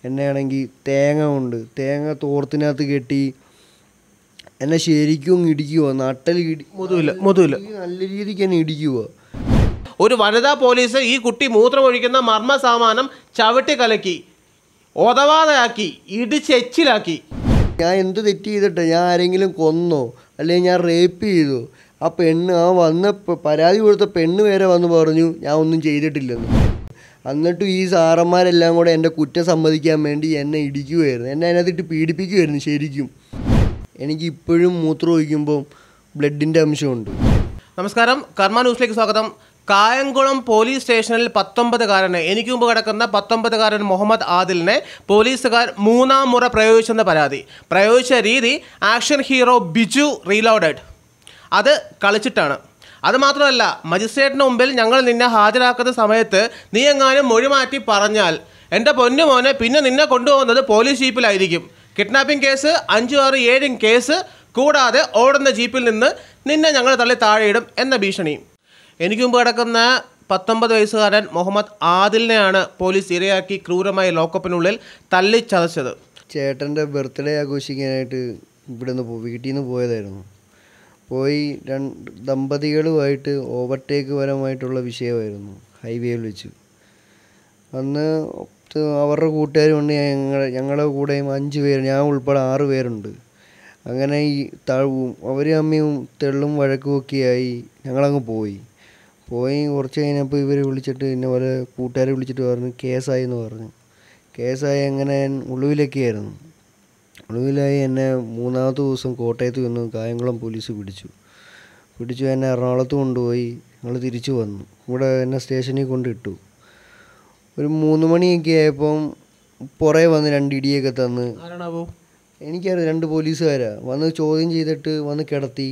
എന്നെ ആണെങ്കിൽ തേങ്ങ കൊണ്ട് തേങ്ങ തോർത്തിനകത്ത് കെട്ടി എന്നെ ശരിക്കും ഇടിക്കുക നട്ടൽ ഇടി മുതുകില്ല മുതുകില്ല നല്ല രീതിക്ക് എന്നെ ഇടിക്കുക ഒരു വനിതാ പോലീസ് ഈ കുട്ടി മൂത്രമൊഴിക്കുന്ന മർമ്മ സാമാനം ചവിട്ടി കലക്കി ഒതവാതെയാക്കി ഇടിച്ചെച്ചിലാക്കി ഞാൻ എന്ത് തെറ്റ് ചെയ്തിട്ട് ഞാൻ ആരെങ്കിലും കൊന്നോ അല്ലെങ്കിൽ ഞാൻ റേപ്പ് ചെയ്തു ആ പെണ്ണ് ആ വന്ന പ- പരാതി കൊടുത്ത പെണ്ണ് വരെ വന്ന് പറഞ്ഞു ഞാൻ ഒന്നും ചെയ്തിട്ടില്ലെന്ന് എന്നിട്ടും ഈ സാറന്മാരെല്ലാം കൂടെ എൻ്റെ കുറ്റം സമ്മതിക്കാൻ വേണ്ടി എന്നെ ഇടിക്കുമായിരുന്നു എന്നെ അതിനകത്തിട്ട് പീഡിപ്പിക്കുമായിരുന്നു ശരിക്കും എനിക്ക് ഇപ്പോഴും മൂത്രം ഒഴിക്കുമ്പോൾ ബ്ലഡിൻ്റെ അംശമുണ്ട് നമസ്കാരം കർമ്മ ന്യൂസിലേക്ക് സ്വാഗതം കായംകുളം പോലീസ് സ്റ്റേഷനിൽ പത്തൊമ്പതുകാരനെ എനിക്ക് മുമ്പ് കിടക്കുന്ന പത്തൊമ്പതുകാരൻ മുഹമ്മദ് ആദിലിനെ പോലീസുകാർ മൂന്നാം മുറ പ്രയോഗിച്ചെന്ന പരാതി പ്രയോഗിച്ച രീതി ആക്ഷൻ ഹീറോ ബിജു റീലോഡഡ് അത് കളിച്ചിട്ടാണ് അത് മാത്രമല്ല മജിസ്ട്രേറ്റിന് മുമ്പിൽ ഞങ്ങൾ നിന്നെ ഹാജരാക്കുന്ന സമയത്ത് നീ എങ്ങാനും മൊഴി മാറ്റി പറഞ്ഞാൽ എൻ്റെ പൊന്നു മോനെ പിന്നെ നിന്നെ കൊണ്ടുപോകുന്നത് പോലീസ് ജീപ്പിലായിരിക്കും കിഡ്നാപ്പിംഗ് കേസ് അഞ്ചു ആറ് ഏഴും കേസ് കൂടാതെ ഓടുന്ന ജീപ്പിൽ നിന്ന് നിന്നെ ഞങ്ങൾ തള്ളി താഴെയിടും എന്ന ഭീഷണിയും എനിക്ക് മുമ്പ് കിടക്കുന്ന പത്തൊമ്പത് വയസ്സുകാരൻ മുഹമ്മദ് ആദിലിനെയാണ് പോലീസ് ഇരയാക്കി ക്രൂരമായി ലോക്കപ്പിനുള്ളിൽ തല്ലിച്ചതച്ചത് ചേട്ടൻ്റെ ബർത്ത്ഡേ ആഘോഷിക്കാനായിട്ട് ഇവിടെ നിന്ന് പോ വീട്ടിൽ നിന്ന് പോയതായിരുന്നു പോയി രണ്ട് ദമ്പതികളുമായിട്ട് ഓവർടേക്ക് പരമായിട്ടുള്ള വിഷയമായിരുന്നു ഹൈവേയിൽ വെച്ച് അന്ന് ഇത് അവരുടെ കൂട്ടുകാരും ഉണ്ട് ഞങ്ങളുടെ ഞങ്ങളുടെ കൂടെയും അഞ്ച് പേര് ഞാൻ ഉൾപ്പെടെ ആറ് പേരുണ്ട് അങ്ങനെ ഈ തഴവും അവരും അമ്മയും തെള്ളും വഴക്കും ഒക്കെയായി ഞങ്ങളങ്ങ് പോയി പോയി കുറച്ച് കഴിഞ്ഞപ്പോൾ ഇവർ വിളിച്ചിട്ട് ഇന്ന പോലെ കൂട്ടുകാരെ വിളിച്ചിട്ട് പറഞ്ഞു കേസായി എന്ന് പറഞ്ഞു കേസായി അങ്ങനെ ഞാൻ ഒളിവിലൊക്കെ ആയിരുന്നു ഒളിവിലായി എന്നെ മൂന്നാമത്തെ ദിവസം കോട്ടയത്ത് വന്നു കായംകുളം പോലീസ് പിടിച്ചു പിടിച്ചു എന്നെ എറണാകുളത്ത് കൊണ്ടുപോയി ഞങ്ങൾ തിരിച്ചു വന്നു ഇവിടെ എന്നെ സ്റ്റേഷനിൽ കൊണ്ടിട്ടു ഒരു മൂന്ന് മണിയൊക്കെ ആയപ്പം പുറകെ വന്ന് രണ്ട് ഇടിയൊക്കെ തന്ന് ആരാണാവോ എനിക്കറിയാം രണ്ട് പോലീസുകാരാ വന്ന് ചോദ്യം ചെയ്തിട്ട് വന്ന് കിടത്തി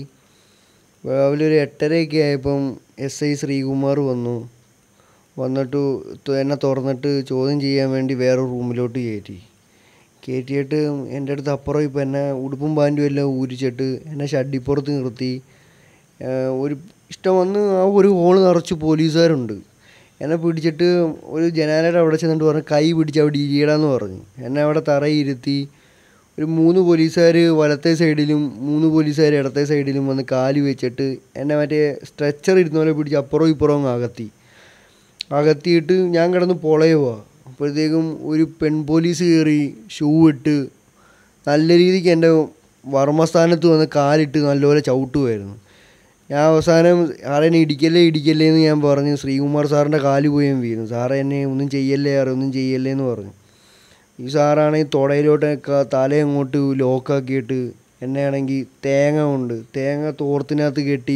രാവിലെ ഒരു എട്ടരയൊക്കെ ആയപ്പം എസ് ഐ ശ്രീകുമാർ വന്നു വന്നിട്ട് തു- എന്നെ തുറന്നിട്ട് ചോദ്യം ചെയ്യാൻ വേണ്ടി വേറെ റൂമിലോട്ട് കയറ്റി കയറ്റിയിട്ട് എൻ്റെ അടുത്ത് അപ്പുറം ഇപ്പം എന്നെ ഉടുപ്പും പാൻറ്റും എല്ലാം ഊരിച്ചിട്ട് എന്നെ ഷഡിപ്പുറത്ത് നിർത്തി ഏഹ് ഒരു ഇഷ്ടം വന്ന് ആ ഒരു ഹോള് നിറച്ച് പോലീസുകാരുണ്ട് എന്നെ പിടിച്ചിട്ട് ഒരു ജനാലയുടെ അവിടെ ചെന്നിട്ട് പറഞ്ഞു കൈ പിടിച്ച് അവിടെ ഇരിയടാന്ന് പറഞ്ഞു എന്നെ അവിടെ തറയിരുത്തി ഒരു മൂന്ന് പോലീസുകാർ വലത്തെ സൈഡിലും മൂന്ന് പോലീസുകാർ ഇടത്തെ സൈഡിലും വന്ന് കാല് വെച്ചിട്ട് എന്നെ മറ്റേ സ്ട്രെച്ചർ ഇരുന്ന പോലെ പിടിച്ച് അപ്പുറവും ഇപ്പുറവും അങ്ങ് അകത്തി അകത്തിയിട്ട് ഞാൻ കിടന്ന് പൊളയുവാ അപ്പോഴത്തേക്കും ഒരു പെൺ പോലീസ് കയറി ഷൂ ഇട്ട് നല്ല രീതിക്ക് എൻ്റെ വർമ്മസ്ഥാനത്ത് വന്ന് കാലിട്ട് നല്ലപോലെ ചവിട്ടുമായിരുന്നു ഞാൻ അവസാനം സാറേ എന്നെ ഇടിക്കല്ലേ ഇടിക്കല്ലേ എന്ന് ഞാൻ പറഞ്ഞു ശ്രീകുമാർ സാറിൻ്റെ കാല് പോയി ഞാൻ വീണു സാറേ എന്നെ ഒന്നും ചെയ്യല്ലേ സാറേ ഒന്നും ചെയ്യല്ലേ എന്ന് പറഞ്ഞു ഈ സാറാണെങ്കിൽ തുടയിലോട്ടൊക്കെ തലയങ്ങോട്ട് ലോക്കാക്കിയിട്ട് എന്നെ ആണെങ്കിൽ തേങ്ങ കൊണ്ട് തേങ്ങ തോർത്തിനകത്ത് കെട്ടി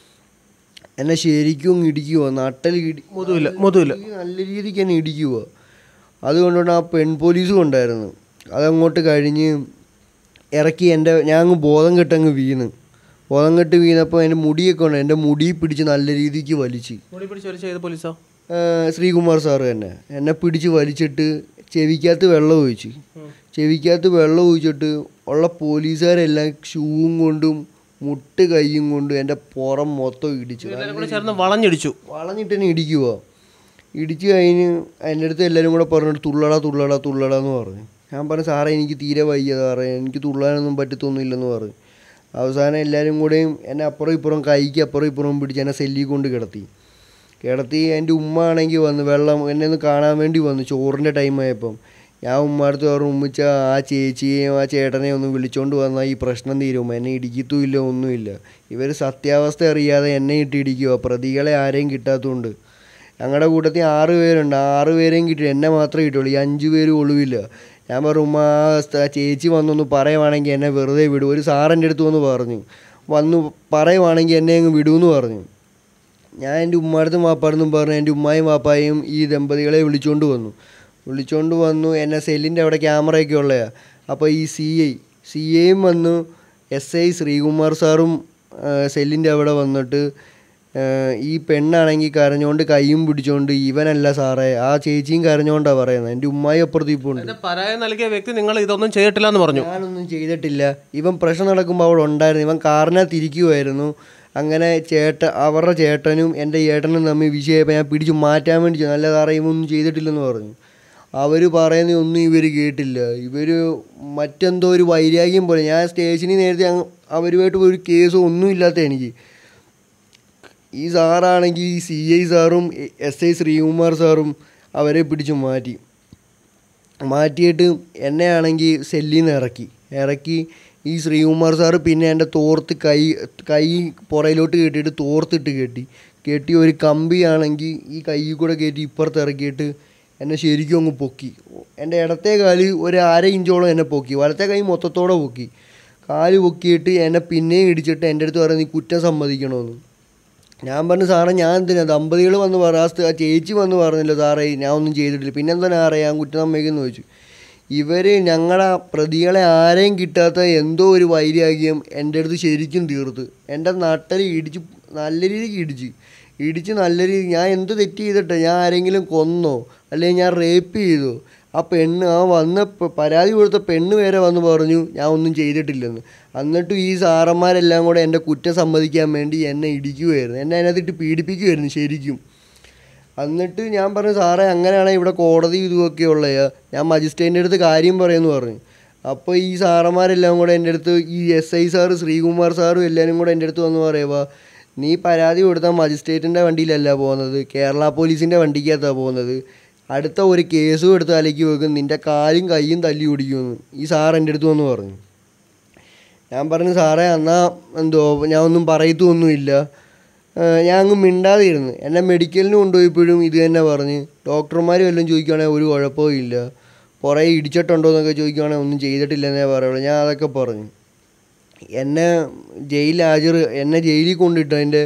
എന്നെ ശരിക്കും ഇടിക്കുക നട്ടൽ ഇടി മുതുകില്ല മുതുകില്ല ഈ നല്ല രീതിക്ക് എന്നെ ഇടിക്കുക അതുകൊണ്ടാണ് ആ പെൺ പോലീസും ഉണ്ടായിരുന്നു അതങ്ങോട്ട് കഴിഞ്ഞ് ഇറക്കി എൻ്റെ ഞാൻ അങ്ങ് ബോധം കെട്ടങ്ങ് വീണ് ബോധം കെട്ട് വീണപ്പോൾ എൻ്റെ മുടിയൊക്കെ ഉണ്ട് എൻ്റെ മുടി പിടിച്ച് നല്ല രീതിക്ക് വലിച്ച് മുടി പിടിച്ച് വലിച്ച ഏത് പോലീസോ ആ, ശ്രീകുമാർ സാറ് തന്നെ എന്നെ പിടിച്ച് വലിച്ചിട്ട് ചെവിക്കകത്ത് വെള്ളം ഒഴിച്ച് ചെവിക്കകത്ത് വെള്ളം ഒഴിച്ചിട്ട് ഉള്ള പോലീസുകാരെല്ലാം ഷൂവും കൊണ്ടും മുട്ട് കൈയും കൊണ്ടും എൻ്റെ പുറം മൊത്തം ഇടിച്ചു എല്ലാവരും കൂടെ ചേർന്ന് വളഞ്ഞിടിച്ചു വളഞ്ഞിട്ട് തന്നെ ഇടിക്കുക ഇടിച്ച് കഴിഞ്ഞ് എൻ്റെ അടുത്ത് എല്ലാവരും കൂടെ പറഞ്ഞിട്ട് തുള്ളടാ തുള്ളടാ തുള്ളടാ എന്ന് പറഞ്ഞു ഞാൻ പറഞ്ഞു സാറേ എനിക്ക് തീരെ വയ്യ സാറേ എനിക്ക് തുള്ളാനൊന്നും പറ്റത്തൊന്നുമില്ലെന്ന് പറഞ്ഞു അവസാനം എല്ലാവരും കൂടെയും എന്നെ അപ്പുറം ഇപ്പുറം കൈക്ക് അപ്പുറം ഇപ്പുറം പിടിച്ച് എന്നെ സെല്ലിൽ കൊണ്ട് കിടത്തി കിടത്തി എൻ്റെ ഉമ്മ ആണെങ്കിൽ വന്ന് വെള്ളം എന്നെ ഒന്ന് കാണാൻ വേണ്ടി വന്നു ചോറിൻ്റെ ടൈം ആയപ്പം ഞാൻ ഉമ്മ അടുത്ത് പറഞ്ഞു ഉമ്മിച്ച ആ ചേച്ചിയെയും ആ ചേട്ടനെയും ഒന്ന് വിളിച്ചോണ്ട് വന്നാൽ ഈ പ്രശ്നം തീരും എന്നെ ഇടിക്കത്തുമില്ല ഒന്നുമില്ല ഇവർ സത്യാവസ്ഥ അറിയാതെ എന്നെ ഇട്ട് ഇടിക്കുക പ്രതികളെ ആരെയും കിട്ടാത്തതുകൊണ്ട് ഞങ്ങളുടെ കൂട്ടത്തിൽ ആറ് പേരുണ്ട് ആ ആറ് പേരെയും കിട്ടി എന്നെ മാത്രമേ കിട്ടുള്ളൂ ഈ അഞ്ച് പേര് ഒളിവില്ല ഞാൻ പറഞ്ഞു ഉമ്മ ആ സ്ഥ- ചേച്ചി വന്നൊന്ന് പറയുവാണെങ്കിൽ എന്നെ വെറുതെ വിടും ഒരു സാറിൻ്റെ അടുത്ത് വന്ന് പറഞ്ഞു വന്നു പറയുവാണെങ്കിൽ എന്നെ അങ്ങ് വിടുമെന്ന് പറഞ്ഞു ഞാൻ എൻ്റെ ഉമ്മാടുത്തും വാപ്പാടുത്തും പറഞ്ഞു എൻ്റെ ഉമ്മായും വാപ്പായും ഈ ദമ്പതികളെ വിളിച്ചുകൊണ്ട് വന്നു വിളിച്ചുകൊണ്ട് വന്നു എന്നെ സെല്ലിൻ്റെ അവിടെ ക്യാമറയൊക്കെ ഉള്ളയാ അപ്പോൾ ഈ സി ഐ സി ഐയും വന്നു എസ് ഐ ശ്രീകുമാർ സാറും സെല്ലിൻ്റെ അവിടെ വന്നിട്ട് ആ, ഈ പെണ്ണാണെങ്കിൽ കരഞ്ഞോണ്ട് കൈയും പിടിച്ചോണ്ട് ഇവനല്ല സാറേ ആ ചേച്ചിയും കരഞ്ഞോണ്ടാ പറയുന്നത് എൻ്റെ ഉമ്മായി അപ്പുറത്ത് ഇപ്പോൾ ഉണ്ട് എന്റെ പരാതി നൽകിയ വ്യക്തി നിങ്ങൾ ഇതൊന്നും ചെയ്തിട്ടില്ല എന്ന് പറഞ്ഞു ഞാനൊന്നും ചെയ്തിട്ടില്ല ഇവൻ പ്രശ്നം നടക്കുമ്പോൾ അവിടെ ഉണ്ടായിരുന്നു ഇവൻ കാറിനകത്ത് ഇരിക്കുമായിരുന്നു അങ്ങനെ ചേട്ട അവരുടെ ചേട്ടനും എൻ്റെ ഏട്ടനും തമ്മിൽ വിഷയമായപ്പോൾ ഞാൻ പിടിച്ച് മാറ്റാൻ വേണ്ടി ചെന്നു. അല്ല സാറേ ഇവനൊന്നും ചെയ്തിട്ടില്ലെന്ന് പറഞ്ഞു അവർ പറയുന്നതൊന്നും ഇവർ കേട്ടില്ല ഇവർ മറ്റെന്തോ ഒരു വൈരാഗ്യം പോലെ ഞാൻ സ്റ്റേഷനിൽ നേരത്തെ അങ്ങ് അവരുമായിട്ട് ഒരു കേസോ ഒന്നും ഇല്ലാത്ത എനിക്ക് ഈ സാറാണെങ്കിൽ ഈ സി ഐ സാറും എസ് ഐ ശ്രീകുമാർ സാറും അവരെ പിടിച്ച് മാറ്റി മാറ്റിയിട്ട് എന്നെ ആണെങ്കിൽ സെല്ലിൽ നിന്ന് ഇറക്കി ഇറക്കി ഈ ശ്രീകുമാർ സാറ് പിന്നെ എൻ്റെ തോർത്ത് കൈ കൈ പുറയിലോട്ട് കെട്ടിയിട്ട് തോർത്തിട്ട് കെട്ടി കെട്ടി ഒരു കമ്പിയാണെങ്കിൽ ഈ കൈ കൂടെ കയറ്റി ഇപ്പുറത്ത് ഇറക്കിയിട്ട് എന്നെ ശരിക്കും അങ്ങ് പൊക്കി എൻ്റെ ഇടത്തെ കാല് ഒരു അര ഇഞ്ചോളം എന്നെ പൊക്കി വലത്തെ കൈ മൊത്തത്തോടെ പൊക്കി കാല് പൊക്കിയിട്ട് എന്നെ പിന്നെയും ഇടിച്ചിട്ട് എൻ്റെ അടുത്ത് പറയുന്നത് നീ കുറ്റം സമ്മതിക്കണമെന്ന് ഞാൻ പറഞ്ഞു സാറേ ഞാൻ എന്തിനാ ദമ്പതികൾ വന്ന് പറ ആ സ്ത്രീ- ആ ചേച്ചി വന്ന് പറഞ്ഞില്ല സാറേ ഞാൻ ഒന്നും ചെയ്തിട്ടില്ല പിന്നെന്താ അറിയാം ഞാൻ കുറ്റം സമ്മതിക്കുന്നു ചോദിച്ചു ഇവർ ഞങ്ങളുടെ പ്രതികളെ ആരെയും കിട്ടാത്ത എന്തോ ഒരു വൈരാഗ്യം എൻ്റെ അടുത്ത് ശരിക്കും തീർത്ത് എൻ്റെ നട്ടൽ ഇടിച്ച് നല്ല രീതിക്ക് ഇടിച്ച് ഇടിച്ച് നല്ല രീതി ഞാൻ എന്ത് തെറ്റ് ചെയ്തിട്ട് ഞാൻ ആരെങ്കിലും കൊന്നോ അല്ലെങ്കിൽ ഞാൻ റേപ്പ് ചെയ്തോ ആ പെണ്ണ് ആ വന്ന പ- പരാതി കൊടുത്ത പെണ്ണ് വരെ വന്ന് പറഞ്ഞു ഞാൻ ഒന്നും ചെയ്തിട്ടില്ലെന്ന് എന്നിട്ടും ഈ സാറന്മാരെല്ലാം കൂടെ എൻ്റെ കുറ്റം സമ്മതിക്കാൻ വേണ്ടി എന്നെ ഇടിക്കുമായിരുന്നു എന്നെ അതിനകത്തിട്ട് പീഡിപ്പിക്കുമായിരുന്നു ശരിക്കും എന്നിട്ട് ഞാൻ പറഞ്ഞു സാറേ അങ്ങനെയാണെങ്കിൽ ഇവിടെ കോടതി ഇതുമൊക്കെ ഉള്ളയാ ഞാൻ മജിസ്ട്രേറ്റിൻ്റെ അടുത്ത് കാര്യം പറയുമെന്ന് പറഞ്ഞു അപ്പോൾ ഈ സാറന്മാരെല്ലാം കൂടെ എൻ്റെ അടുത്ത് ഈ എസ് ഐ സാറ് ശ്രീകുമാർ സാറും എല്ലാവരും കൂടെ എൻ്റെ അടുത്ത് വന്ന് പറയുക നീ പരാതി കൊടുത്താൽ മജിസ്ട്രേറ്റിൻ്റെ വണ്ടിയിലല്ല പോകുന്നത് കേരള പോലീസിൻ്റെ വണ്ടിക്കകത്താണ് പോകുന്നത് അടുത്ത ഒരു കേസും എടുത്ത് തലയ്ക്ക് വെക്കും നിൻ്റെ കാലും കൈയും തല്ലി ഓടിക്കുമെന്ന് ഈ സാർ എൻ്റെ അടുത്ത് വന്ന് പറഞ്ഞു ഞാൻ പറഞ്ഞു സാറേ എന്നാ എന്തോ ഞാൻ ഒന്നും പറയത്തൊന്നുമില്ല ഏഹ് ഞാൻ അങ്ങ് മിണ്ടാതെ ഇരുന്ന് എന്നെ മെഡിക്കലിന് കൊണ്ടുപോയപ്പോഴും ഇത് തന്നെ പറഞ്ഞ് ഡോക്ടർമാർ വല്ലതും ചോദിക്കുകയാണെങ്കിൽ ഒരു കുഴപ്പവും ഇല്ല പുറകെ ഇടിച്ചിട്ടുണ്ടോ എന്നൊക്കെ ചോദിക്കുകയാണെങ്കിൽ ഒന്നും ചെയ്തിട്ടില്ലെന്നേ പറയുള്ളൂ ഞാൻ അതൊക്കെ പറഞ്ഞു എന്നെ ജയിൽ ഹാജർ എന്നെ ജയിലിൽ കൊണ്ടിട്ട് അതിൻ്റെ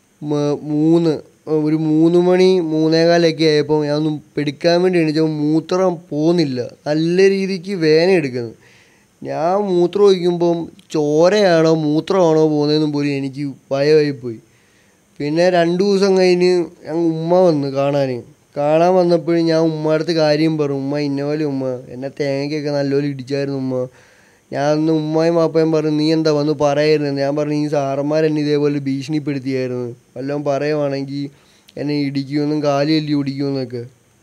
മൂന്ന് ഒരു മൂന്ന് മണി മൂന്നേകാലൊക്കെ ആയപ്പോൾ ഞാൻ ഒന്ന് പെടുക്കാൻ വേണ്ടി എണീച്ചപ്പോൾ മൂത്രം പോകുന്നില്ല നല്ല രീതിക്ക് വേന എടുക്കുന്നു ഞാൻ മൂത്രം ഒഴിക്കുമ്പം ചോരയാണോ മൂത്രമാണോ പോകുന്നതെന്നും പോലും എനിക്ക് ഭയമായിപ്പോയി പിന്നെ രണ്ട് ദിവസം കഴിഞ്ഞ് ഞങ്ങൾ ഉമ്മ വന്ന് കാണാൻ കാണാൻ വന്നപ്പോഴും ഞാൻ ഉമ്മയുടെ അടുത്ത് കാര്യം പറഞ്ഞു ഉമ്മ ഇന്ന പോലെ ഉമ്മ എന്നെ തേങ്ങയ്ക്കൊക്കെ നല്ലപോലെ ഇടിച്ചായിരുന്നു ഉമ്മ ഞാൻ അന്ന് ഉമ്മയും വാപ്പയും പറഞ്ഞു നീ എന്താ വന്ന് പറയായിരുന്നു ഞാൻ പറഞ്ഞു ഈ സാറന്മാർ എന്നെ ഇതേപോലെ ഭീഷണിപ്പെടുത്തിയായിരുന്നു വല്ലതും പറയുവാണെങ്കിൽ എന്നെ ഇടിക്കുമെന്നും കാലി എല്ലി ഓടിക്കുമെന്നൊക്കെ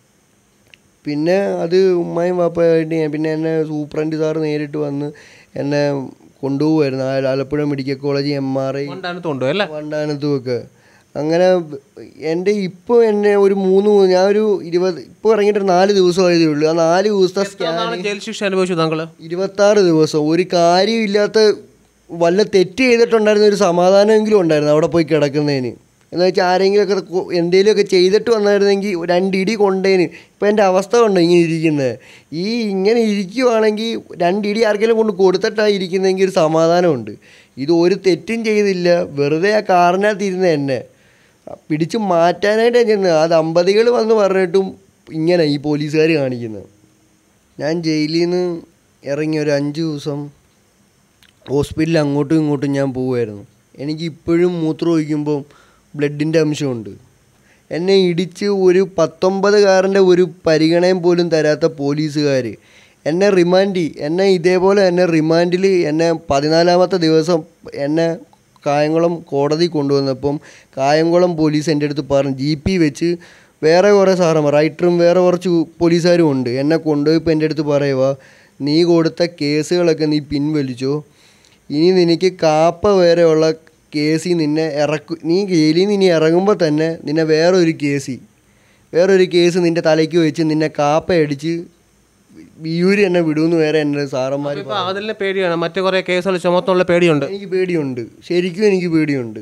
പിന്നെ അത് ഉമ്മയും വാപ്പയായിട്ട് ഞാൻ പിന്നെ എന്നെ സൂപ്രണ്ട് സാറ് നേരിട്ട് വന്ന് എന്നെ കൊണ്ടുപോകുമായിരുന്നു ആ Alappuzha medical college M R I കൊണ്ടാനത്തുണ്ടോ അല്ലേ വണ്ടാനത്തും ഒക്കെ അങ്ങനെ എൻ്റെ ഇപ്പോൾ എന്നെ ഒരു മൂന്ന് ഞാൻ ഒരു ഇരുപത് ഇപ്പോൾ ഇറങ്ങിയിട്ട് ഒരു നാല് ദിവസമായതേ ഉള്ളൂ ആ നാല് ദിവസത്തെ സ്കാൻ നാളെ ജയിൽ ശിക്ഷ അനുഭവിച്ചു താങ്കള് ഇരുപത്താറ് ദിവസം ഒരു കാര്യമില്ലാത്ത വല്ല തെറ്റ് ചെയ്തിട്ടുണ്ടായിരുന്ന ഒരു സമാധാനമെങ്കിലും ഉണ്ടായിരുന്നു അവിടെ പോയി കിടക്കുന്നതിന് എന്ന് വെച്ചാൽ ആരെങ്കിലുമൊക്കെ കൊ- എന്തെങ്കിലുമൊക്കെ ചെയ്തിട്ട് വന്നായിരുന്നെങ്കിൽ രണ്ടിടി കൊണ്ടേന് ഇപ്പം എൻ്റെ അവസ്ഥ കണ്ടോ ഇങ്ങനെ ഇരിക്കുന്നത് ഈ ഇങ്ങനെ ഇരിക്കുവാണെങ്കിൽ രണ്ടിടി ആർക്കെങ്കിലും കൊണ്ട് കൊടുത്തിട്ടാണ് ഇരിക്കുന്നതെങ്കിൽ ഒരു സമാധാനമുണ്ട് ഇത് ഒരു തെറ്റും ചെയ്തില്ല വെറുതെ ആ കാറിനകത്ത് ഇരുന്ന് എന്നെ പിടിച്ച് മാറ്റാനായിട്ട് ചെന്ന് ആ ദമ്പതികൾ വന്ന് പറഞ്ഞിട്ടും ഇങ്ങനെ ഈ പോലീസുകാർ കാണിക്കുന്നത് ഞാൻ ജയിലിൽ നിന്ന് ഇറങ്ങി ഒരു അഞ്ച് ദിവസം ഹോസ്പിറ്റലിൽ അങ്ങോട്ടും ഇങ്ങോട്ടും ഞാൻ പോവുമായിരുന്നു എനിക്ക് ഇപ്പോഴും മൂത്രം ഒഴിക്കുമ്പോൾ ബ്ലഡിൻ്റെ അംശമുണ്ട് എന്നെ ഇടിച്ച് ഒരു പത്തൊമ്പതുകാരൻ്റെ ഒരു പരിഗണയും പോലും തരാത്ത പോലീസുകാർ എന്നെ റിമാൻഡ് എന്നെ ഇതേപോലെ എന്നെ റിമാൻഡിൽ എന്നെ പതിനാലാമത്തെ ദിവസം എന്നെ കായംകുളം കോടതി കൊണ്ടുവന്നപ്പം കായംകുളം പോലീസ് എൻ്റെ അടുത്ത് പറഞ്ഞു ജി പി വെച്ച് വേറെ കുറേ സാറന്മാർ റൈറ്ററും വേറെ കുറച്ച് പോലീസുകാരും ഉണ്ട് എന്നെ കൊണ്ടുപോയപ്പോൾ എൻ്റെ അടുത്ത് പറയുക നീ കൊടുത്ത കേസുകളൊക്കെ നീ പിൻവലിച്ചോ ഇനി നിനക്ക് കാപ്പ വരെയുള്ള കേസിൽ നിന്നെ ഇറക്കു നീ ജയിലിൽ നിന്ന് ഇനി ഇറങ്ങുമ്പോൾ തന്നെ നിന്നെ വേറൊരു കേസി വേറൊരു കേസ് നിൻ്റെ തലയ്ക്ക് വെച്ച് നിന്നെ കാപ്പ അടിച്ച് വിയൂര് എന്നെ വിടുമെന്ന് വേറെ എൻ്റെ സാറന്മാർ ഇപ്പൊ അതിലെ പേടിയാണ് മറ്റു കുറെ കേസുകൾ ചുമത്തുള്ള പേടിയുണ്ട് എനിക്ക് പേടിയുണ്ട് ശരിക്കും എനിക്ക് പേടിയുണ്ട്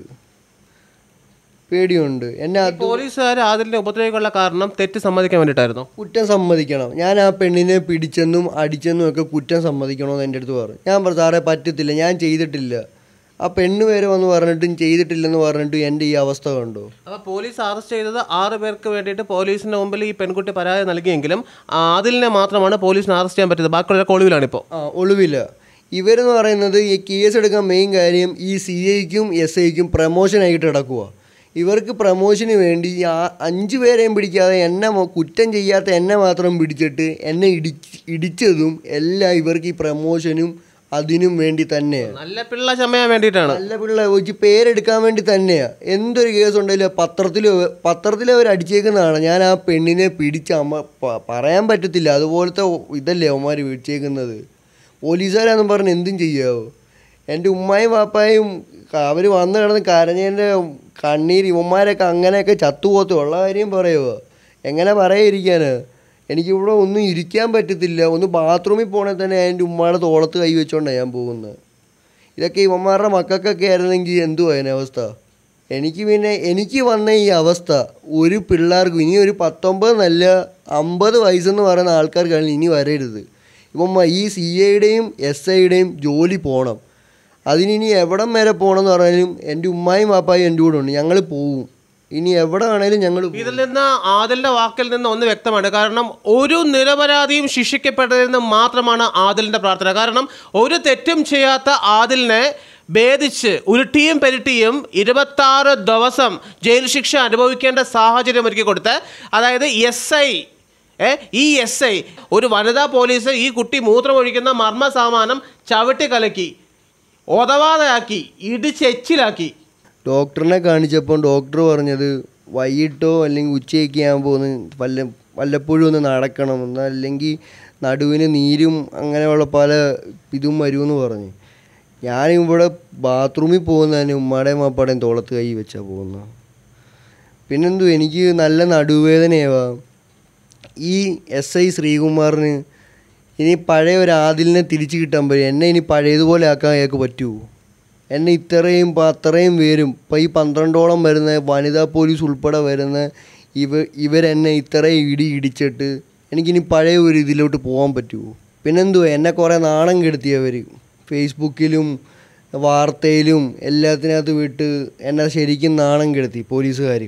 പേടിയുണ്ട് എന്നെ അത് പോലീസുകാർ അതിലിനെ ഉപദ്രവിക്കാനുള്ള കാരണം തെറ്റ് സമ്മതിക്കാൻ വേണ്ടിയിട്ടായിരുന്നു കുറ്റം സമ്മതിക്കണം ഞാൻ ആ പെണ്ണിനെ പിടിച്ചെന്നും അടിച്ചെന്നും ഒക്കെ കുറ്റം സമ്മതിക്കണമെന്ന് എൻ്റെ അടുത്ത് പറഞ്ഞു ഞാൻ പറഞ്ഞു സാറേ പറ്റത്തില്ല ഞാൻ ചെയ്തിട്ടില്ല ആ പെണ്ണ് പേരെ വന്ന് പറഞ്ഞിട്ടും ചെയ്തിട്ടില്ലെന്ന് പറഞ്ഞിട്ടും എൻ്റെ ഈ അവസ്ഥ കണ്ടോ അപ്പൊ പോലീസ് അറസ്റ്റ് ചെയ്തത് ആറ് പേർക്ക് വേണ്ടിയിട്ട് പോലീസിന്റെ മുമ്പിൽ ഈ പെൺകുട്ടി പരാതി നൽകിയെങ്കിലും ആ, അതിലിനെ മാത്രമാണ് പോലീസിന് അറസ്റ്റ് ചെയ്യാൻ പറ്റിയത് ബാക്കിയുള്ള ഒളിവിലാണ് ഇപ്പോൾ ആ ഒളിവില്ല ഇവരെന്ന് പറയുന്നത് ഈ കേസ് എടുക്കാൻ മെയിൻ കാര്യം ഈ സി ഐക്കും എസ് ഐക്കും പ്രമോഷനായിട്ട് കിടക്കുക ഇവർക്ക് പ്രമോഷന് വേണ്ടി ഈ ആ- അഞ്ച് പേരെയും പിടിക്കാതെ എന്നെ മൊ- കുറ്റം ചെയ്യാത്ത എന്നെ മാത്രം പിടിച്ചിട്ട് എന്നെ ഇടിച്ച് ഇടിച്ചതും എല്ലാം ഇവർക്ക് ഈ പ്രമോഷനും അതിനും വേണ്ടി തന്നെയാണ് നല്ല പിള്ള ചമയാൻ വേണ്ടിയിട്ടാണ് നല്ല പിള്ള വെച്ച് പേരെടുക്കാൻ വേണ്ടി തന്നെയാ എന്തൊരു കേസ് ഉണ്ടെങ്കിലും പത്രത്തിൽ പത്രത്തിൽ അവർ അടിച്ചേക്കുന്നതാണ് ഞാൻ ആ പെണ്ണിനെ പിടിച്ച് അമ്മ പ- പറയാൻ പറ്റത്തില്ല അതുപോലത്തെ ഇതല്ലേ അവന്മാർ പിടിച്ചേക്കുന്നത് പോലീസുകാരാന്നും പറഞ്ഞ് എന്തും ചെയ്യാവോ എൻ്റെ ഉമ്മായും വാപ്പായും അവർ വന്ന് കിടന്ന് കരഞ്ഞതിൻ്റെ കണ്ണീര് ഇവന്മാരൊക്കെ അങ്ങനെയൊക്കെ ചത്തുപോകത്തു ഉള്ള കാര്യം പറയുമോ എങ്ങനെ പറയാതിരിക്കാനാ എനിക്കിവിടെ ഒന്നും ഇരിക്കാൻ പറ്റത്തില്ല ഒന്ന് ബാത്റൂമിൽ പോകണേ തന്നെ എൻ്റെ ഉമ്മയുടെ തോളത്ത് കൈ വെച്ചോണ്ടാണ് ഞാൻ പോകുന്നത് ഇതൊക്കെ ഇവന്മാരുടെ മക്കൾക്കൊക്കെ ആയിരുന്നെങ്കിൽ എന്തുവാ അതിന് അവസ്ഥ എനിക്ക് പിന്നെ എനിക്ക് വന്ന ഈ അവസ്ഥ ഒരു പിള്ളേർക്കും ഇനി ഒരു പത്തൊമ്പത് നല്ല അമ്പത് വയസ്സെന്ന് പറയുന്ന ആൾക്കാർക്കാണ് ഇനി വരരുത് ഇവന്മാർ ഈ സി ഐയുടെയും എസ് ഐയുടെയും ജോലി പോകണം അതിനിനി എവിടം വരെ പോകണം എന്ന് പറഞ്ഞാലും എൻ്റെ ഉമ്മായും വാപ്പായും എൻ്റെ കൂടെ ഉണ്ട് ഞങ്ങൾ പോവും ഇനി എവിടെ ആണേലും ഞങ്ങൾ ഇതിൽ നിന്ന് ആദിലിന്റെ വാക്കിൽ നിന്ന് ഒന്ന് വ്യക്തമാണ് കാരണം ഒരു നിരപരാധിയും ശിക്ഷിക്കപ്പെട്ടതെന്ന് മാത്രമാണ് ആദിലിന്റെ പ്രാർത്ഥന കാരണം ഒരു തെറ്റും ചെയ്യാത്ത ആദിലിനെ ഭേദിച്ച് ഉരുട്ടിയും പെരുട്ടിയും ഇരുപത്താറ് ദിവസം ജയിൽ ശിക്ഷ അനുഭവിക്കേണ്ട സാഹചര്യം ഒരുക്കി കൊടുത്ത് അതായത് എസ് ഐ ഏ ഈ എസ് ഐ ഒരു വനിതാ പോലീസ് ഈ കുട്ടി മൂത്രമൊഴിക്കുന്ന മർമ്മ സാമാനം ചവിട്ടി കലക്കി ഒതവാതെയാക്കി ഇടിച്ചെച്ചിലാക്കി ഡോക്ടറിനെ കാണിച്ചപ്പോൾ ഡോക്ടർ പറഞ്ഞത് വൈകിട്ടോ അല്ലെങ്കിൽ ഉച്ചയൊക്കെ ആകുമ്പോൾ ഒന്ന് വല്ല വല്ലപ്പോഴും ഒന്ന് നടക്കണം എന്ന് അല്ലെങ്കിൽ നടുവിന് നീരും അങ്ങനെയുള്ള പല ഇതും വരുമെന്ന് പറഞ്ഞു ഞാനിവിടെ ബാത്റൂമിൽ പോകുന്നതിന് ഉമ്മാടെയും മാപ്പാടെയും തോളത്ത് കൈ വെച്ചാൽ പോകുന്നത് പിന്നെന്തു എനിക്ക് നല്ല നടുവേദനയാവാ ഈ എസ് ഐ ശ്രീകുമാറിന് ഇനി പഴയ ഒരു ആദിലിനെ തിരിച്ചു കിട്ടാൻ പറ്റും എന്നെ ഇനി പഴയതുപോലെ ആക്കാൻ അയാൾക്ക് പറ്റുമോ എന്നെ ഇത്രയും ഇപ്പം അത്രയും പേരും ഇപ്പം ഈ പന്ത്രണ്ടോളം വരുന്ന വനിതാ പോലീസ് ഉൾപ്പെടെ വരുന്ന ഇവ ഇവരെന്നെ ഇത്രയും ഇടി ഇടിച്ചിട്ട് എനിക്കിനി പഴയ ഒരു ഇതിലോട്ട് പോകാൻ പറ്റുമോ പിന്നെന്തുവാ എന്നെ കുറേ നാണം കെടുത്തിയവർ ഫേസ്ബുക്കിലും വാർത്തയിലും എല്ലാത്തിനകത്ത് വിട്ട് എന്നെ ശരിക്കും നാണം കെടുത്തി പോലീസുകാർ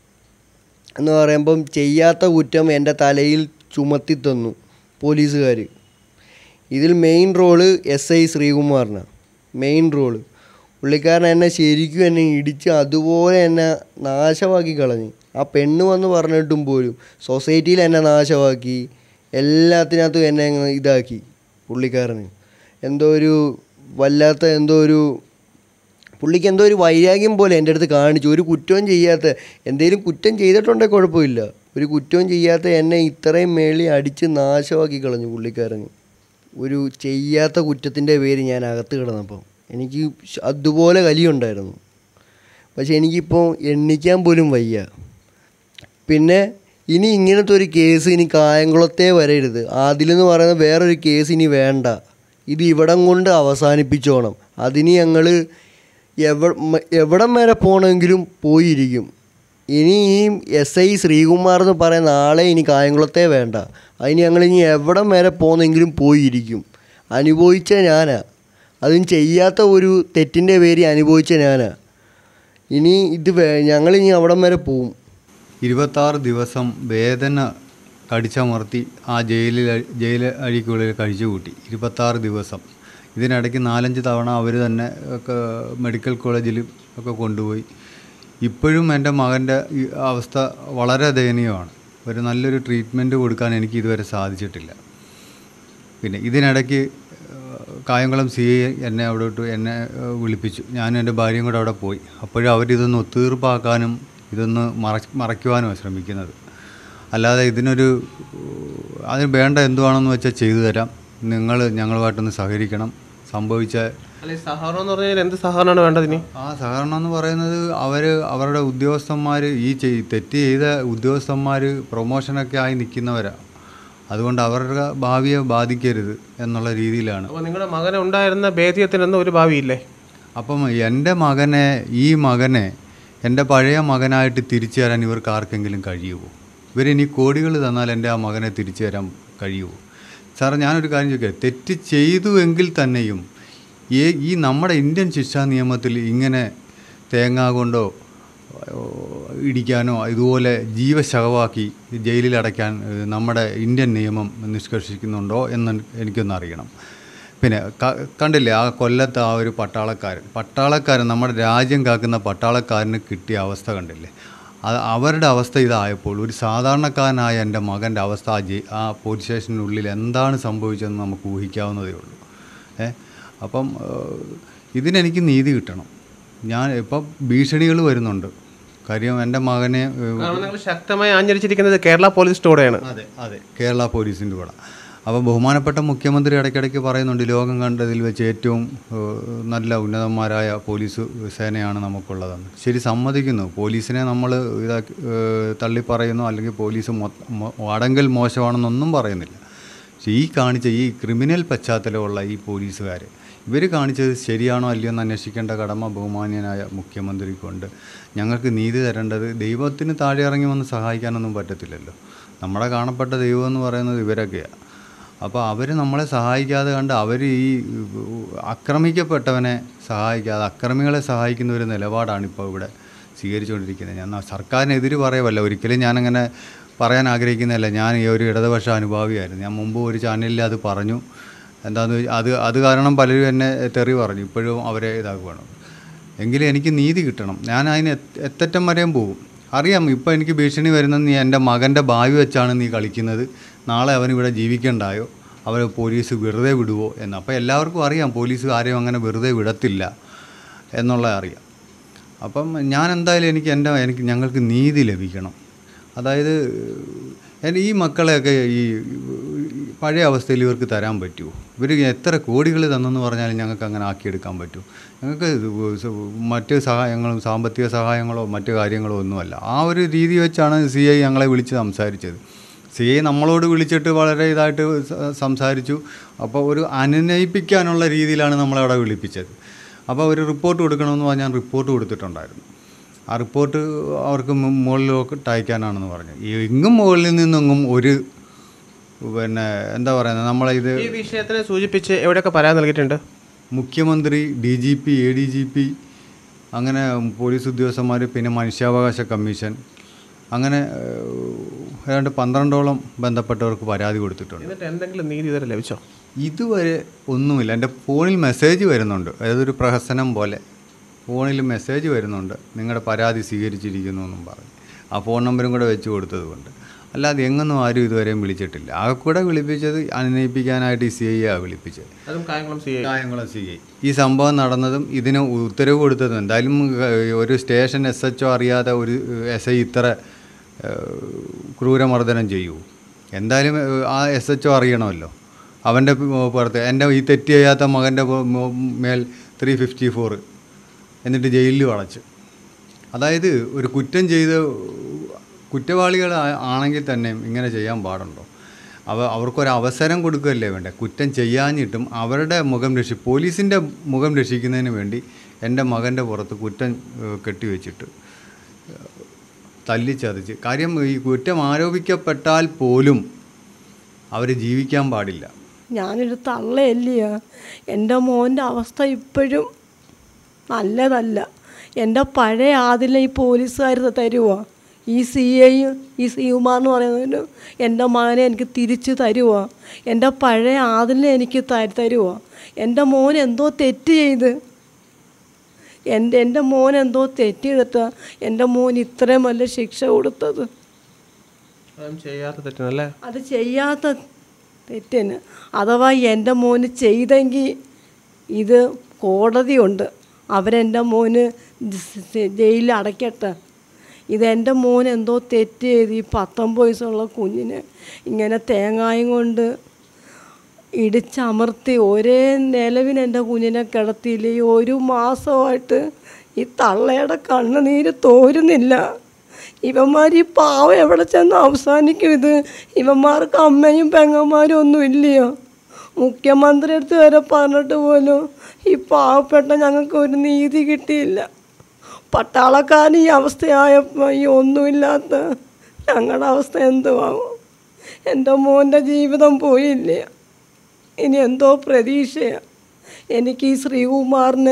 എന്ന് പറയുമ്പം ചെയ്യാത്ത കുറ്റം എൻ്റെ തലയിൽ ചുമത്തി തന്നു പോലീസുകാർ ഇതിൽ മെയിൻ റോള് എസ് ഐ ശ്രീകുമാറിനാണ് മെയിൻ റോള് പുള്ളിക്കാരൻ എന്നെ ശരിക്കും എന്നെ ഇടിച്ച് അതുപോലെ എന്നെ നാശമാക്കി കളഞ്ഞു ആ പെണ്ണ് വന്ന് പറഞ്ഞിട്ടും പോലും സൊസൈറ്റിയിൽ എന്നെ നാശമാക്കി എല്ലാത്തിനകത്തും എന്നെ അങ്ങ് ഇതാക്കി പുള്ളിക്കാരന് എന്തോ ഒരു വല്ലാത്ത എന്തോ ഒരു പുള്ളിക്ക് എന്തോ ഒരു വൈരാഗ്യം പോലെ എൻ്റെ അടുത്ത് കാണിച്ചു ഒരു കുറ്റവും ചെയ്യാത്ത എന്തെങ്കിലും കുറ്റം ചെയ്തിട്ടുണ്ടെങ്കിൽ കുഴപ്പമില്ല ഒരു കുറ്റവും ചെയ്യാത്ത എന്നെ ഇത്രയും മേളി അടിച്ച് നാശമാക്കി കളഞ്ഞു പുള്ളിക്കാരൻ ഒരു ചെയ്യാത്ത കുറ്റത്തിൻ്റെ പേര് ഞാൻ അകത്ത് കിടന്നപ്പം എനിക്ക് ശ- അതുപോലെ കലിയുണ്ടായിരുന്നു പക്ഷെ എനിക്കിപ്പോൾ എണ്ണിക്കാൻ പോലും വയ്യ പിന്നെ ഇനി ഇങ്ങനത്തെ ഒരു കേസ് ഇനി കായംകുളത്തെ വരരുത് അതിലെന്ന് പറയുന്ന വേറൊരു കേസ് ഇനി വേണ്ട ഇത് ഇവിടം കൊണ്ട് അവസാനിപ്പിച്ചോണം അതിന് ഞങ്ങൾ എവ മ- എവിടം വരെ പോകണമെങ്കിലും പോയിരിക്കും ഇനി ഈ എസ് ഐ ശ്രീകുമാർ എന്ന് പറയുന്ന ആളെ ഇനി കായംകുളത്തെ വേണ്ട അതിന് ഞങ്ങൾ ഇനി എവിടം വരെ പോകുന്നെങ്കിലും പോയിരിക്കും അനുഭവിച്ച ഞാനാ അതും ചെയ്യാത്ത ഒരു തെറ്റിൻ്റെ പേര് അനുഭവിച്ച ഞാനാ ഇനി ഇത് വേ ഞങ്ങളിനി അവിടം വരെ പോവും ഇരുപത്താറ് ദിവസം വേദന കടിച്ചമർത്തി ആ ജയിലിൽ ജയിൽ അഴിക്കുള്ളിൽ കഴിച്ചു കൂട്ടി ഇരുപത്താറ് ദിവസം ഇതിനിടയ്ക്ക് നാലഞ്ച് തവണ അവർ തന്നെ ഒക്കെ മെഡിക്കൽ കോളേജിൽ ഒക്കെ കൊണ്ടുപോയി ഇപ്പോഴും എൻ്റെ മകൻ്റെ ഈ അവസ്ഥ വളരെ ദയനീയമാണ് ഒരു നല്ലൊരു ട്രീറ്റ്മെൻറ്റ് കൊടുക്കാൻ എനിക്ക് ഇതുവരെ സാധിച്ചിട്ടില്ല പിന്നെ ഇതിനിടയ്ക്ക് ഏഹ്, കായംകുളം സി ഐ എന്നെ അവിടോട്ട് എന്നെ ഏഹ്, വിളിപ്പിച്ചു ഞാനും എൻ്റെ ഭാര്യയും കൂടെ അവിടെ പോയി അപ്പോഴും അവരിതൊന്ന് ഒത്തീർപ്പാക്കാനും ഇതൊന്ന് മറ മറയ്ക്കുവാനുമാണ് ശ്രമിക്കുന്നത് അല്ലാതെ ഇതിനൊരു ഏഹ്, അതിന് വേണ്ട എന്തുവാണെന്ന് വെച്ചാൽ ചെയ്തു തരാം നിങ്ങൾ ഞങ്ങളുമായിട്ടൊന്ന് സഹകരിക്കണം സംഭവിച്ച അല്ല ഈ സഹകരണം എന്ന് പറഞ്ഞാൽ എന്ത് സഹകരണമാണ് വേണ്ടത് ഇനി ആ സഹകരണം എന്ന് പറയുന്നത് അവർ അവരുടെ ഉദ്യോഗസ്ഥന്മാർ ഈ ചെയ് തെറ്റ് ചെയ്ത ഉദ്യോഗസ്ഥന്മാർ പ്രൊമോഷനൊക്കെ ആയി നിൽക്കുന്നവരാണ് അതുകൊണ്ട് അവരുടെ ഭാവിയെ ബാധിക്കരുത് എന്നുള്ള രീതിയിലാണ് അപ്പോൾ നിങ്ങളുടെ മകനെ ഉണ്ടായിരുന്ന ഭേദ്യത്തിനൊന്നും ഒരു ഭാവിയില്ലേ അപ്പം എൻ്റെ മകനെ ഈ മകനെ എൻ്റെ പഴയ മകനായിട്ട് തിരിച്ചു തരാൻ ഇവർക്ക് ആർക്കെങ്കിലും കഴിയുമോ ഇവരിനി കോടികൾ തന്നാൽ എൻ്റെ ആ മകനെ തിരിച്ചു തരാൻ കഴിയുമോ സാർ ഞാനൊരു കാര്യം ചോദിക്കാം തെറ്റ് ചെയ്തു എങ്കിൽ തന്നെയും ഈ ഈ നമ്മുടെ ഇന്ത്യൻ ശിക്ഷാ നിയമത്തിൽ ഇങ്ങനെ തേങ്ങ കൊണ്ടോ ഓ, ഇടിക്കാനോ ഇതുപോലെ ജീവശവമാക്കി ജയിലിൽ അടയ്ക്കാൻ ഏഹ്, നമ്മുടെ ഇന്ത്യൻ നിയമം നിഷ്കർഷിക്കുന്നുണ്ടോ എന്ന് എനിക്കൊന്ന് അറിയണം പിന്നെ ക- കണ്ടില്ലേ ആ കൊല്ലത്ത് ആ ഒരു പട്ടാളക്കാരൻ പട്ടാളക്കാരൻ നമ്മുടെ രാജ്യം കാക്കുന്ന പട്ടാളക്കാരന് കിട്ടിയ അവസ്ഥ കണ്ടില്ലേ അത് അവരുടെ അവസ്ഥ ഇതായപ്പോൾ ഒരു സാധാരണക്കാരനായ എൻ്റെ മകൻ്റെ അവസ്ഥ ആ ജയി ആ പോലീസ് സ്റ്റേഷനുള്ളിൽ എന്താണ് സംഭവിച്ചതെന്ന് നമുക്ക് ഊഹിക്കാവുന്നതേ ഉള്ളൂ ഏ അപ്പം ഏഹ്, ഇതിനെനിക്ക് നീതി കിട്ടണം ഞാൻ ഇപ്പം ഭീഷണികൾ വരുന്നുണ്ട് കാര്യം എൻ്റെ മകനെ ഏഹ്, കാരണം നിങ്ങൾ ശക്തമായി ആഞ്ഞടിച്ചിരിക്കുന്നത് കേരള പോലീസിന്റെ കൂടെയാണ് അതെ അതെ കേരള പോലീസിൻ്റെ കൂടെ അപ്പോൾ ബഹുമാനപ്പെട്ട മുഖ്യമന്ത്രി ഇടയ്ക്കിടയ്ക്ക് പറയുന്നുണ്ട് ലോകം കണ്ടതിൽ വെച്ച് ഏറ്റവും ഏഹ്, നല്ല ഉന്നതന്മാരായ പോലീസ് സേനയാണ് നമുക്കുള്ളതെന്ന് ശരി സമ്മതിക്കുന്നു പോലീസിനെ നമ്മൾ ഇതാക്കി ഏഹ്, തള്ളി പറയുന്നു അല്ലെങ്കിൽ പോലീസ് മൊ- മൊ- അടങ്കൽ മോശമാണെന്നൊന്നും പറയുന്നില്ല പക്ഷേ ഈ കാണിച്ച ഈ ക്രിമിനൽ പശ്ചാത്തലമുള്ള ഈ പോലീസുകാർ ഇവർ കാണിച്ചത് ശരിയാണോ അല്ലയോ എന്ന് അന്വേഷിക്കേണ്ട കടമ ബഹുമാന്യനായ മുഖ്യമന്ത്രിക്കുണ്ട് ഞങ്ങൾക്ക് നീതി തരേണ്ടത് ദൈവത്തിന് താഴെ ഇറങ്ങി വന്ന് സഹായിക്കാനൊന്നും പറ്റത്തില്ലല്ലോ നമ്മുടെ കാണപ്പെട്ട ദൈവം എന്ന് പറയുന്നത് ഇവരൊക്കെയാണ് അപ്പോൾ അവർ നമ്മളെ സഹായിക്കാതെ കണ്ട് അവർ ഈ ആക്രമിക്കപ്പെട്ടവനെ സഹായിക്കാതെ അക്രമികളെ സഹായിക്കുന്ന ഒരു നിലപാടാണ് ഇപ്പോൾ ഇവിടെ സ്വീകരിച്ചുകൊണ്ടിരിക്കുന്നത് ഞാൻ സർക്കാരിനെതിരെ പറയുമല്ല ഒരിക്കലും ഞാനങ്ങനെ പറയാൻ ആഗ്രഹിക്കുന്നില്ല ഞാൻ ഈ ഒരു ഇടതുപക്ഷ അനുഭാവിയായിരുന്നു ഞാൻ മുമ്പ് ഒരു ചാനലിൽ അത് പറഞ്ഞു എന്താണെന്ന് വെച്ചാൽ അത് അത് കാരണം പലരും എന്നെ തെറി പറഞ്ഞു ഇപ്പോഴും അവരെ ഇതാക്കുകയാണ് എങ്കിലും എനിക്ക് നീതി കിട്ടണം ഞാൻ അതിന് എത്ത- എത്തറ്റം വരെയും പോകും അറിയാം ഇപ്പോൾ എനിക്ക് ഭീഷണി വരുന്നത് നീ എൻ്റെ മകൻ്റെ ഭാവി വെച്ചാണ് നീ കളിക്കുന്നത് നാളെ അവൻ ഇവിടെ ജീവിക്കണ്ടായോ അവരെ പോലീസ് വെറുതെ വിടുവോ എന്ന് അപ്പോൾ എല്ലാവർക്കും അറിയാം പോലീസ് ആരെയും അങ്ങനെ വെറുതെ വിടത്തില്ല എന്നുള്ളത് അറിയാം അപ്പം ഞാൻ എന്തായാലും എനിക്ക് എൻ്റെ എനിക്ക് ഞങ്ങൾക്ക് നീതി ലഭിക്കണം അതായത് എൻ്റെ ഈ മക്കളെയൊക്കെ ഈ പഴയ അവസ്ഥയിൽ ഇവർക്ക് തരാൻ പറ്റുമോ ഇവർ എത്ര കോടികൾ തന്നെന്ന് പറഞ്ഞാലും ഞങ്ങൾക്ക് അങ്ങനെ ആക്കിയെടുക്കാൻ പറ്റുമോ ഞങ്ങൾക്ക് ഇത് സ- മറ്റ് സഹായങ്ങളും സാമ്പത്തിക സഹായങ്ങളോ മറ്റു കാര്യങ്ങളോ ഒന്നുമല്ല ആ ഒരു രീതി വെച്ചാണ് സി ഐ ഞങ്ങളെ വിളിച്ച് സംസാരിച്ചത് സി ഐ നമ്മളോട് വിളിച്ചിട്ട് വളരെ ഇതായിട്ട് സ- സംസാരിച്ചു അപ്പോൾ ഒരു അനുനയിപ്പിക്കാനുള്ള രീതിയിലാണ് നമ്മളവിടെ വിളിപ്പിച്ചത് അപ്പോൾ ഒരു റിപ്പോർട്ട് കൊടുക്കണമെന്ന് പറഞ്ഞാൽ റിപ്പോർട്ട് കൊടുത്തിട്ടുണ്ടായിരുന്നു ആ റിപ്പോർട്ട് അവർക്ക് മു- മുകളിലോട്ട് അയക്കാനാണെന്ന് പറഞ്ഞു ഈ എങ്ങും മുകളിൽ നിന്നെങ്ങും ഒരു പിന്നെ എന്താ പറയുന്നത് നമ്മളെ ഇത് ഈ വിഷയത്തിനെ സൂചിപ്പിച്ച് എവിടെയൊക്കെ പരാതി നൽകിയിട്ടുണ്ട് മുഖ്യമന്ത്രി D G P A D G P അങ്ങനെ പോലീസ് ഉദ്യോഗസ്ഥന്മാർ പിന്നെ മനുഷ്യാവകാശ കമ്മീഷൻ അങ്ങനെ ഏഹ്, ഏതാണ്ട് പന്ത്രണ്ടോളം ബന്ധപ്പെട്ടവർക്ക് പരാതി കൊടുത്തിട്ടുണ്ട് എന്നിട്ട് എന്തെങ്കിലും നീതി ഇതുവരെ ലഭിച്ചോ ഇതുവരെ ഒന്നുമില്ല എൻ്റെ ഫോണിൽ മെസ്സേജ് വരുന്നുണ്ട് അതായത് ഒരു പ്രഹസനം പോലെ ഫോണിൽ മെസ്സേജ് വരുന്നുണ്ട് നിങ്ങളുടെ പരാതി സ്വീകരിച്ചിരിക്കുന്നു എന്നും പറഞ്ഞ് ആ ഫോൺ നമ്പറും കൂടെ വെച്ച് കൊടുത്തത് കൊണ്ട് അല്ലാതെ എങ്ങൊന്നും ആരും ഇതുവരെയും വിളിച്ചിട്ടില്ല ആകെ കൂടെ വിളിപ്പിച്ചത് അനുനയിപ്പിക്കാനായിട്ട് ഈ സി ഐ ആ വിളിപ്പിച്ചത് അതും Kayamkulam C Kayamkulam C I ഈ സംഭവം നടന്നതും ഇതിന് ഉത്തരവ് കൊടുത്തതും എന്തായാലും ഏഹ്, ഒരു സ്റ്റേഷൻ എസ് എച്ച് ഒ അറിയാതെ ഒരു എസ് ഐ ഇത്ര ഏഹ്, ക്രൂരമർദ്ദനം ചെയ്യൂ എന്തായാലും ഏഹ്, ആ എസ് എച്ച് ഒ അറിയണമല്ലോ അവൻ്റെ പുറത്ത് എൻ്റെ ഈ തെറ്റ് ചെയ്യാത്ത മകൻ്റെ പു- മു- മേൽ ത്രീ ഫിഫ്റ്റി ഫോർ എന്നിട്ട് ജയിലിൽ വളച്ച് അതായത് ഒരു കുറ്റം ചെയ്ത് കുറ്റവാളികൾ ആ- ആണെങ്കിൽ തന്നെ ഇങ്ങനെ ചെയ്യാൻ പാടുണ്ടോ അവ അവർക്കൊരു അവസരം കൊടുക്കുകയല്ലേ വേണ്ടേ കുറ്റം ചെയ്യാഞ്ഞിട്ടും അവരുടെ മുഖം രക്ഷി പോലീസിൻ്റെ മുഖം രക്ഷിക്കുന്നതിന് വേണ്ടി എൻ്റെ മകൻ്റെ പുറത്ത് കുറ്റം ഏഹ്, കെട്ടിവെച്ചിട്ട് ഏഹ്, തല്ലിച്ചതച്ച് കാര്യം ഈ കുറ്റം ആരോപിക്കപ്പെട്ടാൽ പോലും അവർ ജീവിക്കാൻ പാടില്ല ഞാനൊരു തള്ളയല്ലയോ എൻ്റെ മോൻ്റെ അവസ്ഥ ഇപ്പോഴും നല്ലതല്ല എൻ്റെ പഴയ ആദിലെ ഈ പോലീസുകാർ തരുമോ ഈ സി ഐയും ഈ സി ഉമാർ എന്ന് പറയുന്നതിന് എൻ്റെ മകനെ എനിക്ക് തിരിച്ചു തരുമോ എൻ്റെ പഴയ ആദിലെ എനിക്ക് ത- തരുമോ എൻ്റെ മോൻ എന്തോ തെറ്റ് ചെയ്ത് എൻ്റെ എൻ്റെ മോൻ എന്തോ തെറ്റ് ചെയ്തിട്ടാ എൻ്റെ മോൻ ഇത്രയും വലിയ ശിക്ഷ കൊടുത്തത് അതും ചെയ്യാത്ത തെറ്റിനല്ലേ അത് ചെയ്യാത്ത തെറ്റിന് അഥവാ എൻ്റെ മോന് ചെയ്തെങ്കിൽ ഇത് കോടതിയുണ്ട് അവരെൻ്റെ മോന് ജയിലിൽ അടയ്ക്കട്ടെ ഇതെൻ്റെ മോൻ എന്തോ തെറ്റ് ചെയ്ത് ഈ പത്തൊമ്പത് വയസ്സുള്ള കുഞ്ഞിന് ഇങ്ങനെ തേങ്ങായും കൊണ്ട് ഇടിച്ചമർത്തി ഒരേ നിലവിന് എൻ്റെ കുഞ്ഞിനെ കിടത്തിയില്ല ഈ ഒരു മാസമായിട്ട് ഈ തള്ളയുടെ കണ്ണുനീര് തോരുന്നില്ല ഇവന്മാർ ഈ പാവം എവിടെ ചെന്ന് അവസാനിക്കും ഇത് ഇവന്മാർക്ക് അമ്മയും പെങ്ങന്മാരും ഒന്നും ഇല്ലയോ മുഖ്യമന്ത്രി അടുത്ത് വരെ പറഞ്ഞിട്ട് പോലും ഈ പാവപ്പെട്ട ഞങ്ങൾക്ക് ഒരു നീതി കിട്ടിയില്ല പട്ടാളക്കാരൻ ഈ അവസ്ഥയായപ്പോൾ ഈ ഒന്നുമില്ലാത്ത ഞങ്ങളുടെ അവസ്ഥ എന്തുവാകും എൻ്റെ മോൻ്റെ ജീവിതം പോയില്ലേ ഇനി എന്തോ പ്രതീക്ഷയാണ് എനിക്ക് ഈ ശ്രീകുമാറിനെ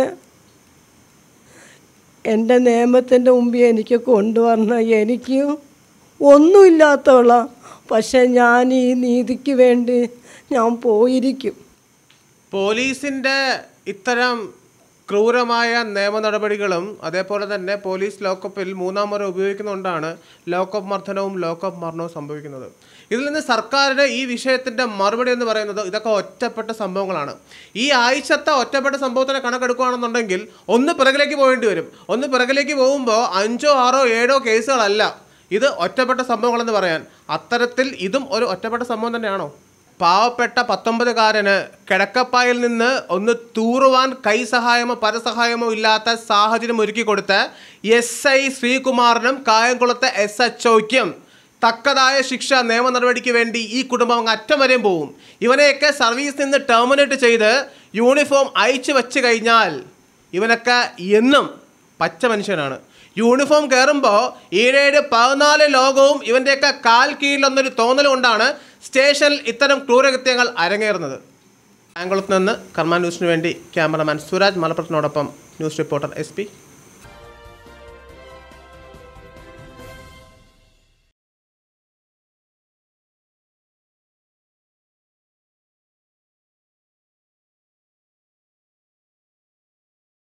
എൻ്റെ നിയമത്തിൻ്റെ മുമ്പിൽ എനിക്ക് കൊണ്ടുവരണം എനിക്ക് ഒന്നുമില്ലാത്തവള പക്ഷെ ഞാൻ ഈ നീതിക്ക് വേണ്ടി ഞാൻ പോയിരിക്കും പോലീസിന്റെ ഇത്തരം ക്രൂരമായ നിയമ നടപടികളും അതേപോലെ തന്നെ പോലീസ് ലോക്കപ്പിൽ മൂന്നാം മുറ ഉപയോഗിക്കുന്നതുകൊണ്ടാണ് ലോക്കപ്പ് മർദ്ദനവും ലോക്കപ്പ് മരണവും സംഭവിക്കുന്നത് ഇതിൽ നിന്ന് സർക്കാരിന് ഈ വിഷയത്തിൻ്റെ മറുപടി എന്ന് പറയുന്നത് ഇതൊക്കെ ഒറ്റപ്പെട്ട സംഭവങ്ങളാണ് ഈ ആഴ്ചത്തെ ഒറ്റപ്പെട്ട സംഭവത്തിനെ കണക്കെടുക്കുകയാണെന്നുണ്ടെങ്കിൽ ഒന്ന് പിറകിലേക്ക് പോകേണ്ടി വരും ഒന്ന് പിറകിലേക്ക് പോകുമ്പോൾ അഞ്ചോ ആറോ ഏഴോ കേസുകളല്ല ഇത് ഒറ്റപ്പെട്ട സംഭവങ്ങളെന്ന് പറയാൻ അത്തരത്തിൽ ഇതും ഒരു ഒറ്റപ്പെട്ട സംഭവം തന്നെയാണോ പാവപ്പെട്ട പത്തൊമ്പതുകാരന് കിടക്കപ്പായിൽ നിന്ന് ഒന്ന് തൂറുവാൻ കൈ സഹായമോ പരസഹായമോ ഇല്ലാത്ത സാഹചര്യം ഒരുക്കി കൊടുത്ത് എസ് ഐ ശ്രീകുമാറിനും കായംകുളത്തെ എസ് എച്ച് ഒയ്ക്കും തക്കതായ ശിക്ഷ നിയമ നടപടിക്ക് വേണ്ടി ഈ കുടുംബം അങ്ങ് അറ്റം വരെയും പോവും ഇവനെയൊക്കെ സർവീസിൽ നിന്ന് ടെർമിനേറ്റ് ചെയ്ത് യൂണിഫോം അയച്ചു വെച്ച് കഴിഞ്ഞാൽ ഇവനൊക്കെ എന്നും പച്ച മനുഷ്യനാണ് യൂണിഫോം കയറുമ്പോൾ ഈഴേഴ് പതിനാല് ലോകവും ഇവൻ്റെയൊക്കെ കാൽ കീഴിലൊന്നൊരു തോന്നൽ കൊണ്ടാണ് സ്റ്റേഷനിൽ ഇത്തരം ക്രൂരകൃത്യങ്ങൾ അരങ്ങേറുന്നത് ആംഗുളത്ത് നിന്ന് കർമ്മ ന്യൂസിന് വേണ്ടി ക്യാമറമാൻ സുരാജ് മലപ്പുറത്തിനോടൊപ്പം ന്യൂസ് റിപ്പോർട്ടർ എസ് പി